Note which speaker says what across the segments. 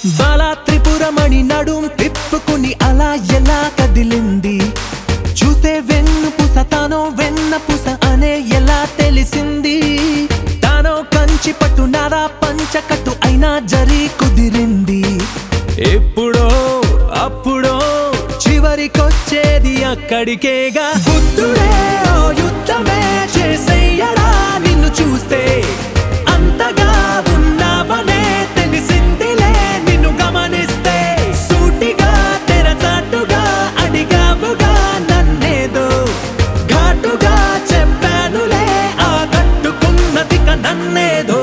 Speaker 1: బాలా త్రిపురమణి నడుం తిప్పుకుని అలా ఎలా కదిలింది చూసే వెన్ను పుస తానో వెన్న పుస అనే ఎలా తెలిసింది తానో కంచి పట్టు నారా పంచకట్టు అయినా జరి కుదిరింది ఎప్పుడో అప్పుడో చివరికొచ్చేది అక్కడికేగా బుద్ధుడే ఓ యుద్ధమే చేసెయ్యడా నిన్ను చూస్తే అంతగా ఉన్నావనే తెలిసిందిలే నిన్ను గమనిస్తే సూటిగా తెరచాటుగా అడిగావుగా నన్నేదో ఘాటుగా చెప్పానులే ఆ కట్టుకున్నదిక నన్నేదో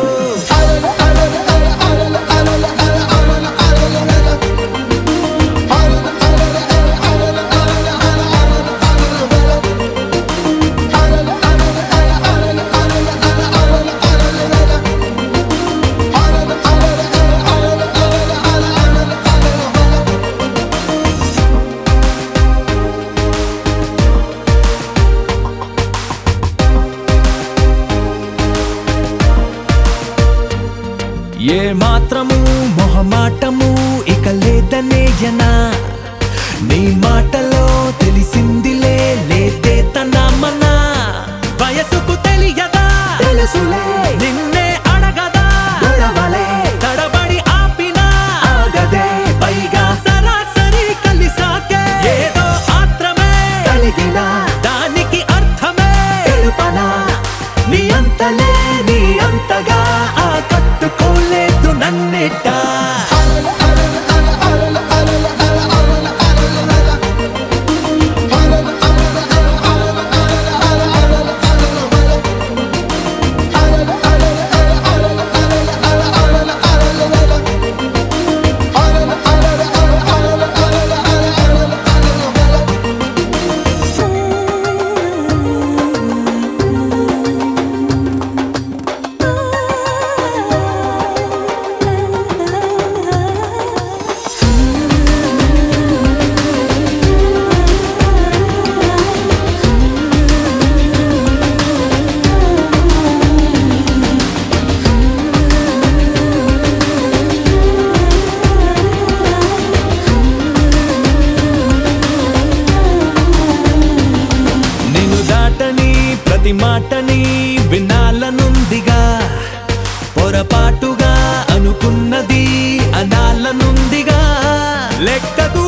Speaker 1: ఏ మాత్రము మొహమాటము ఇక లేదనేయనా నీ మాటలో తెలిసిందిలే లేదే తన మన వయసుకు తెలియదా తెలుసులే నిన్నే అడగదా గొడవలే తడబడి ఆపినా ఆగదే పైగా సరాసరి కలిసాకే ఏదో ఆత్రమే కలిగిన దానికి అర్థమే తెలుపనా నీ అంతలే నీ అంతగా ఆ కట్టుకోలేదు నన్నేట నిన్ను దాటని ప్రతి మాటని వినాలనుందిగా పొరపాటుగా అనుకున్నది అనాలనుందిగా లెక్కకు